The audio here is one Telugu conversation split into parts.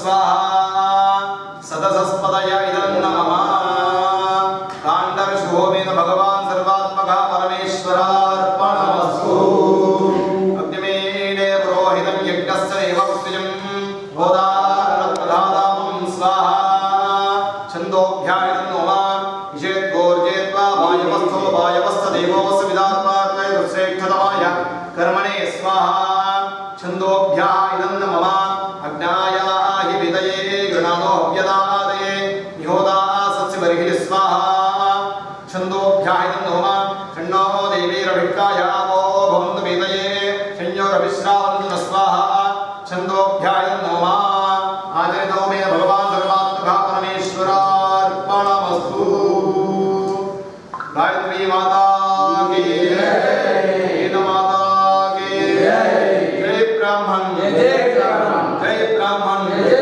स्वाहा सदसस्पदय इदन्न मम काण्डविशोमेन भगवान् सर्वात्मकः परमेश्वरार्पणमस्तु अग्निमेणे पुरोहितं यज्ञस्य देवपुष्टिजं गोदानप्रधातामं स्वाहा छन्दोऽभ्यायनं नो मा विषेद्गोर्जेत्वा वायवस्थो वायवस्थदेवोऽस्य विधात्मा श्रेष्ठतमाय कर्मणे स्वाहा छन्दोऽभ्यायनं मम अज्ञाया हि विदये गृणानो व्यदादये निहोदा सत्स्यबर्हिः स्वाहा छन्दोऽभ्यायनं नो मा षण्णो देवीरभिक्काय वो भवन्तु वेदये संयोरविश्रावन्तु न स्वाहा छन्दोऽभ्यायनं नो मा आचरितो मे भगवान् सर्वात्मकः परमेश्वरार्पणमस्तु गायत्री माता की वेद माता की जय ब्राह्मण जय ब्राह्मण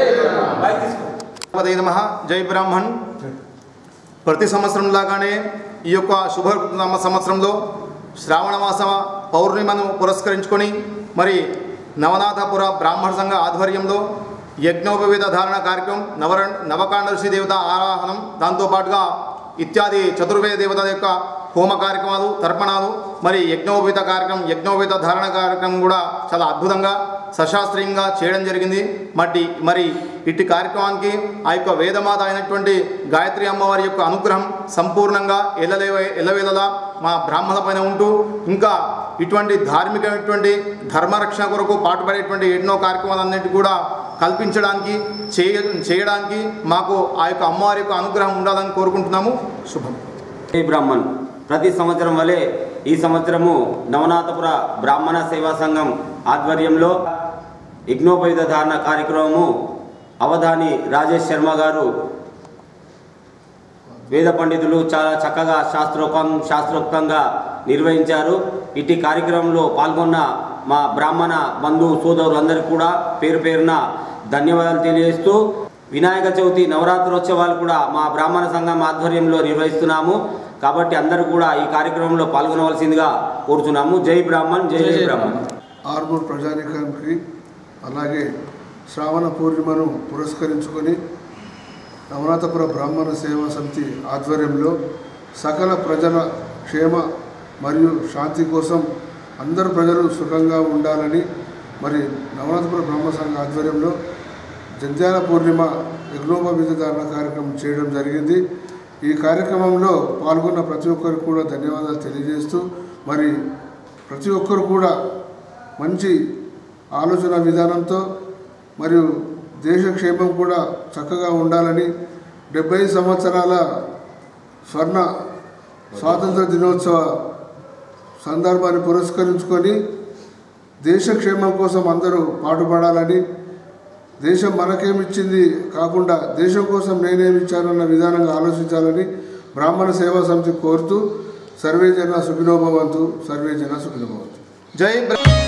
పదే నమ జై బ్రాహ్మణ్ ప్రతి సంవత్సరం లాగానే ఈ యొక్క శుభనామ సంవత్సరంలో శ్రావణ మాస పౌర్ణిమను పురస్కరించుకొని మరి నవనాథపుర బ్రాహ్మణ సంఘ ఆధ్వర్యంలో యజ్ఞోపవేద ధారణ కార్యక్రమం నవర నవకాండ ఋషి దేవత ఆరాధనం దాంతోపాటుగా ఇత్యాది చతుర్వేద దేవతల యొక్క హోమ కార్యక్రమాలు తర్పణాలు మరి యజ్ఞోపేత కార్యక్రమం యజ్ఞోపేత ధారణ కార్యక్రమం కూడా చాలా అద్భుతంగా సశాస్త్రీయంగా చేయడం జరిగింది మట్టి మరి ఇట్టి కార్యక్రమానికి ఆ యొక్క వేదమాత అయినటువంటి గాయత్రి అమ్మవారి యొక్క అనుగ్రహం సంపూర్ణంగా ఎల్లలే ఎల్లవేళలా మా బ్రాహ్మణ పైన ఉంటూ ఇంకా ఇటువంటి ధార్మికమైనటువంటి ధర్మరక్షణ కొరకు పాటుపడేటువంటి ఎన్నో కార్యక్రమాలన్నింటి కూడా కల్పించడానికి చేయ చేయడానికి మాకు ఆ యొక్క అమ్మవారి యొక్క అనుగ్రహం ఉండాలని కోరుకుంటున్నాము శుభం జై బ్రాహ్మణ్ ప్రతి సంవత్సరం వలె ఈ సంవత్సరము నవనాథపుర బ్రాహ్మణ సేవా సంఘం ఆధ్వర్యంలో యజ్ఞోపయుధ ధారణ కార్యక్రమము అవధాని రాజేష్ శర్మ గారు వేద పండితులు చాలా చక్కగా శాస్త్రోక్తం శాస్త్రోక్తంగా నిర్వహించారు ఇట్టి కార్యక్రమంలో పాల్గొన్న మా బ్రాహ్మణ బంధు సోదరులందరికీ కూడా పేరు పేరున ధన్యవాదాలు తెలియజేస్తూ వినాయక చవితి నవరాత్రోత్సవాలు కూడా మా బ్రాహ్మణ సంఘం ఆధ్వర్యంలో నిర్వహిస్తున్నాము కాబట్టి అందరూ కూడా ఈ కార్యక్రమంలో పాల్గొనవలసిందిగా కోరుతున్నాము జై బ్రాహ్మణ్ జై జై బ్రాహ్మణ్ ఆర్మూర్ ప్రజానికానికి అలాగే శ్రావణ పూర్ణిమను పురస్కరించుకొని నవనాథపుర బ్రాహ్మణ సేవా సమితి ఆధ్వర్యంలో సకల ప్రజల క్షేమ మరియు శాంతి కోసం అందరు ప్రజలు సుఖంగా ఉండాలని మరి నవనాథపుర బ్రహ్మ సంఘ ఆధ్వర్యంలో జంధ్యాల పూర్ణిమ యజ్ఞోపవిధ ధారణ కార్యక్రమం చేయడం జరిగింది ఈ కార్యక్రమంలో పాల్గొన్న ప్రతి ఒక్కరికి కూడా ధన్యవాదాలు తెలియజేస్తూ మరి ప్రతి ఒక్కరు కూడా మంచి ఆలోచన విధానంతో మరియు దేశ క్షేమం కూడా చక్కగా ఉండాలని డెబ్బై సంవత్సరాల స్వర్ణ స్వాతంత్ర దినోత్సవ సందర్భాన్ని పురస్కరించుకొని దేశ క్షేమం కోసం అందరూ పాటుపడాలని దేశం మనకేమిచ్చింది కాకుండా దేశం కోసం నేనేమిచ్చానన్న విధానంగా ఆలోచించాలని బ్రాహ్మణ సేవా సమితి కోరుతూ సర్వే జన సుఖినోభవంతు సర్వే జన సుఖినోభవంతు జై బ్రా